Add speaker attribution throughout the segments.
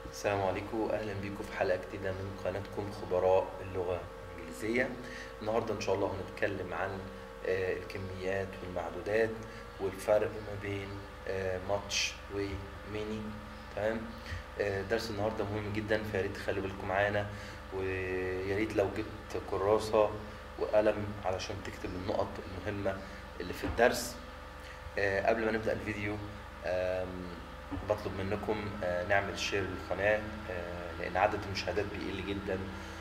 Speaker 1: السلام عليكم اهلا بيكم في حلقه جديده من قناتكم خبراء اللغه الانجليزيه النهارده ان شاء الله هنتكلم عن آه، الكميات والمعدودات والفرق ما بين ماتش وميني تمام آه، درس النهارده مهم جدا فيا ريت تخلوا بالكم معانا ويا ريت لو جبت كراسه وقلم علشان تكتب النقط المهمه اللي في الدرس آه، قبل ما نبدا الفيديو آم، بطلب منكم آه، نعمل شير للقناة آه، لأن عدد المشاهدات بيقل جدا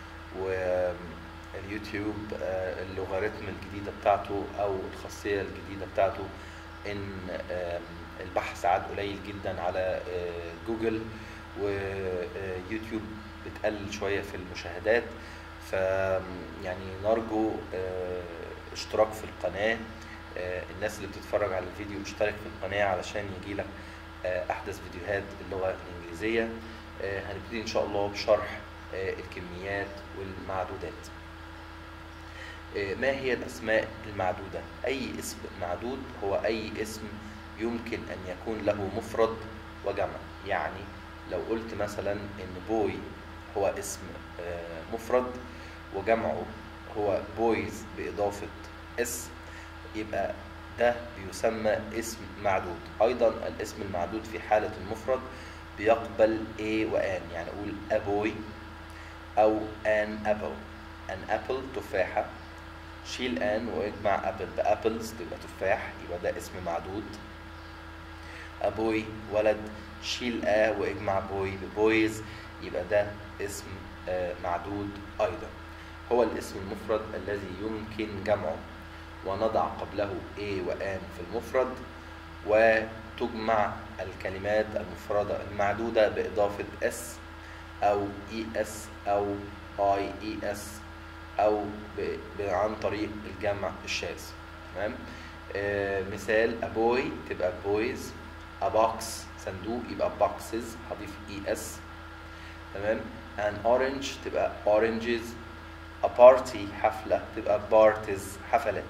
Speaker 1: واليوتيوب آه، اللوغاريتم الجديدة بتاعته أو الخاصية الجديدة بتاعته إن آم، البحث عاد قليل جدا على آه، جوجل ويوتيوب بتقلل شوية في المشاهدات ف يعني نرجو آه، اشتراك في القناة آه، الناس اللي بتتفرج على الفيديو اشترك في القناة علشان يجيلك آه، احدث فيديوهات اللغه الانجليزيه آه، هنبتدي ان شاء الله بشرح آه، الكميات والمعدودات آه، ما هي الاسماء المعدوده اي اسم معدود هو اي اسم يمكن ان يكون له مفرد وجمع يعني لو قلت مثلا ان بوي هو اسم آه، مفرد وجمعه هو بويز باضافه اس يبقى ده بيسمى اسم معدود ايضا الاسم المعدود في حالة المفرد بيقبل a و an يعني اقول a boy او an apple an apple تفاحة شيل an واجمع apple بابلز تبقى تفاح يبقى ده اسم معدود a boy ولد شيل a واجمع boy ببويز يبقى ده اسم آه، معدود ايضا هو الاسم المفرد الذي يمكن جمعه ونضع قبله A و N في المفرد وتجمع الكلمات المفردة المعدودة بإضافة S أو ES أو IES أو ب... ب... عن طريق الجمع الشاذ تمام آه مثال a boy تبقى boys a box صندوق يبقى boxes هضيف ES تمام an orange تبقى oranges a party حفلة تبقى parties حفلات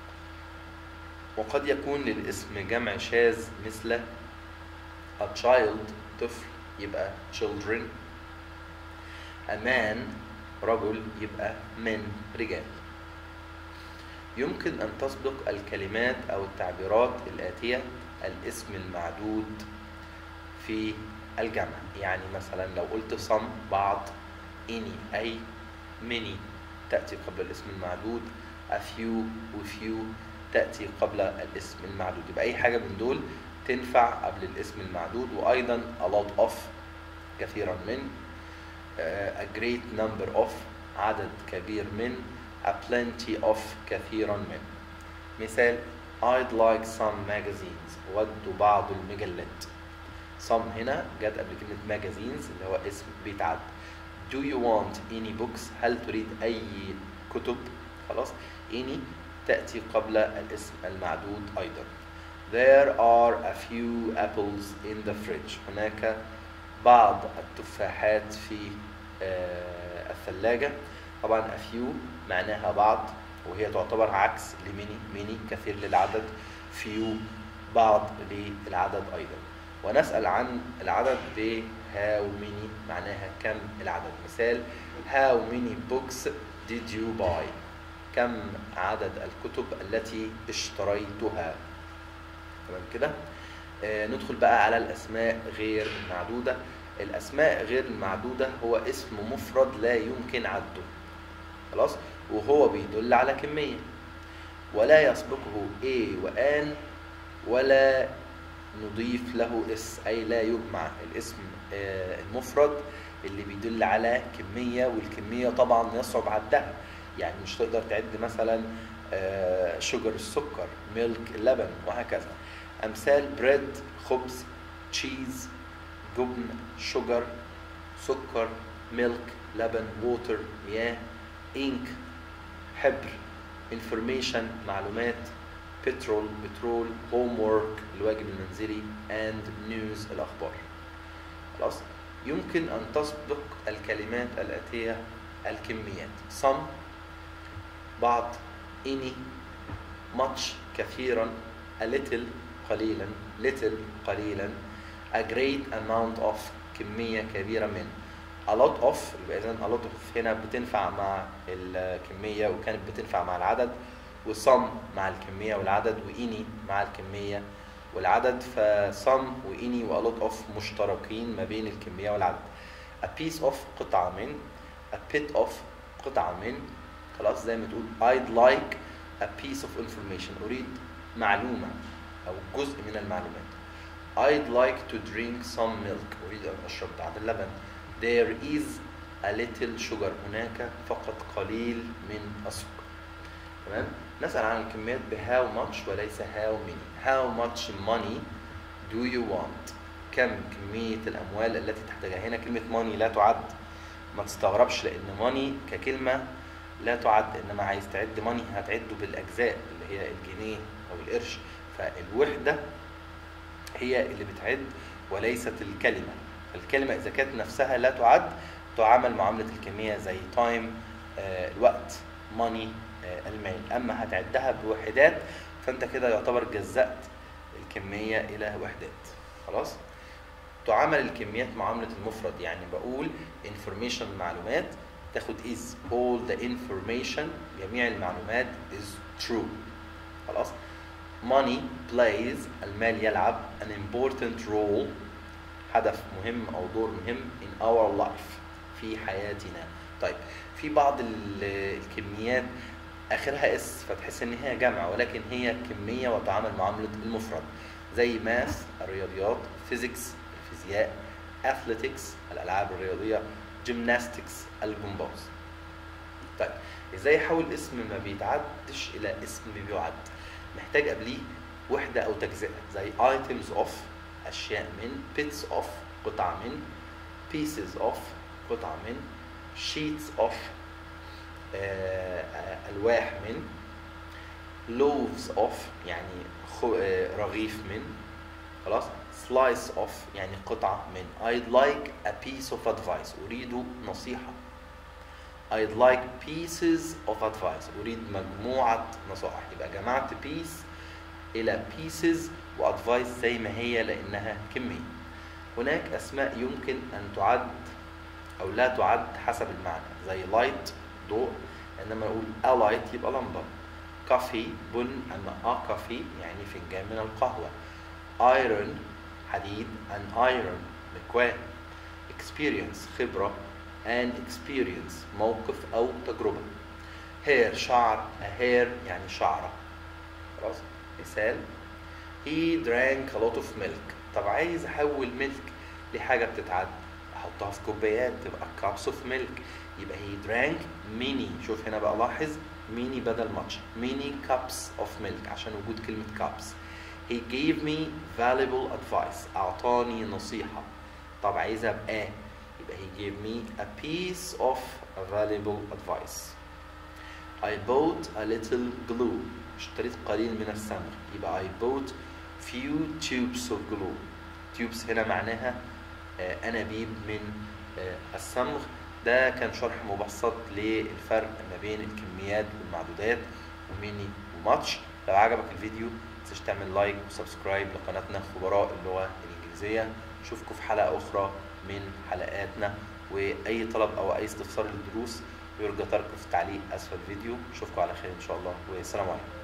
Speaker 1: وقد يكون للاسم جمع شاذ مثل a child طفل يبقى children a man رجل يبقى men رجال يمكن أن تسبق الكلمات أو التعبيرات الآتية الاسم المعدود في الجمع يعني مثلا لو قلت some بعض any أي many تأتي قبل الاسم المعدود a few و few تأتي قبل الاسم المعدود يبقى أي حاجة من دول تنفع قبل الاسم المعدود وأيضا a lot of كثيرا من uh, a great number of عدد كبير من a plenty of كثيرا من مثال I'd like some magazines ود بعض المجلات some هنا جت قبل كلمة magazines اللي هو اسم بيتعد Do you want any books هل تريد أي كتب خلاص any تأتي قبل الاسم المعدود أيضا There are a few apples in the fridge هناك بعض التفاحات في آه، الثلاجة طبعا a few معناها بعض وهي تعتبر عكس لميني ميني كثير للعدد few بعض للعدد أيضا ونسأل عن العدد ب how many معناها كم العدد مثال how many books did you buy كم عدد الكتب التي اشتريتها تمام كده آه ندخل بقى على الاسماء غير المعدوده الاسماء غير المعدوده هو اسم مفرد لا يمكن عده خلاص وهو بيدل على كميه ولا يسبقه a وان ولا نضيف له اس اي لا يجمع الاسم آه المفرد اللي بيدل على كميه والكميه طبعا يصعب عدها يعني مش تقدر تعد مثلا شجر السكر ميلك اللبن وهكذا امثال بريد خبز تشيز جبن شجر سكر ميلك لبن ووتر مياه انك حبر انفورميشن معلومات بترول بترول هوم وورك الواجب المنزلي اند نيوز الاخبار خلاص يمكن ان تسبق الكلمات الاتيه الكميات some بعض any much كثيرا a little قليلا little قليلا a great amount of كمية كبيرة من a lot of يبقى إذا a lot of هنا بتنفع مع الكمية وكانت بتنفع مع العدد و some مع الكمية والعدد و any مع الكمية والعدد ف some و any و a lot of مشتركين ما بين الكمية والعدد a piece of قطعة من a bit of قطعة من خلاص زي ما تقول I'd like a piece of information أريد معلومة أو جزء من المعلومات I'd like to drink some milk أريد أن أشرب بعض اللبن There is a little sugar هناك فقط قليل من السكر تمام نسأل عن الكميات ب how much وليس how many how much money do you want كم كمية الأموال التي تحتاجها هنا كلمة money لا تعد ما تستغربش لأن money ككلمة لا تعد إنما عايز تعد money هتعده بالأجزاء اللي هي الجنيه أو القرش فالوحدة هي اللي بتعد وليست الكلمة الكلمة إذا كانت نفسها لا تعد تعامل معاملة الكمية زي تايم الوقت ماني المال أما هتعدها بوحدات فأنت كده يعتبر جزأت الكمية إلى وحدات خلاص تعامل الكميات معاملة المفرد يعني بقول information معلومات تاخد is all the information جميع المعلومات is true خلاص money plays المال يلعب an important role هدف مهم او دور مهم in our life في حياتنا طيب في بعض الكميات اخرها اس فتحس ان هي جمع ولكن هي كميه وتعامل معامله المفرد زي ماث الرياضيات فيزيكس الفيزياء اثليتكس الالعاب الرياضيه جيمناستكس الجمباز طيب ازاي احول اسم ما بيتعدش الى اسم بيعد محتاج قبليه وحده او تجزئه زي items of اشياء من bits of قطع من pieces of قطع من sheets of الواح من loaves of يعني رغيف من خلاص slice of يعني قطعة من I'd like a piece of advice أريد نصيحة I'd like pieces of advice أريد مجموعة نصائح يبقى جمعت piece إلى pieces وادفايس زي ما هي لأنها كمية هناك أسماء يمكن أن تعد أو لا تعد حسب المعنى زي light ضوء إنما نقول a light يبقى لمبة كافي بن أما a كافي يعني فنجان من القهوة iron حديد an iron مكواه experience خبرة and experience موقف أو تجربة hair شعر a hair يعني شعرة خلاص مثال he drank a lot of milk طب عايز احول ميلك لحاجة بتتعد احطها في كوبايات تبقى cups of milk يبقى he drank many شوف هنا بقى لاحظ many بدل much many cups of milk عشان وجود كلمة cups he gave me valuable advice أعطاني نصيحة طب عايزها بآ يبقى he gave me a piece of valuable advice I bought a little glue اشتريت قليل من الصمغ يبقى I bought few tubes of glue tubes هنا معناها أنابيب من الصمغ ده كان شرح مبسط للفرق ما بين الكميات والمعدودات وميني وماتش لو عجبك الفيديو متنساش تعمل لايك وسبسكرايب لقناتنا خبراء اللغة الإنجليزية نشوفكم في حلقة أخرى من حلقاتنا وأي طلب أو أي استفسار للدروس يرجى تركه في تعليق أسفل الفيديو نشوفكم على خير إن شاء الله والسلام عليكم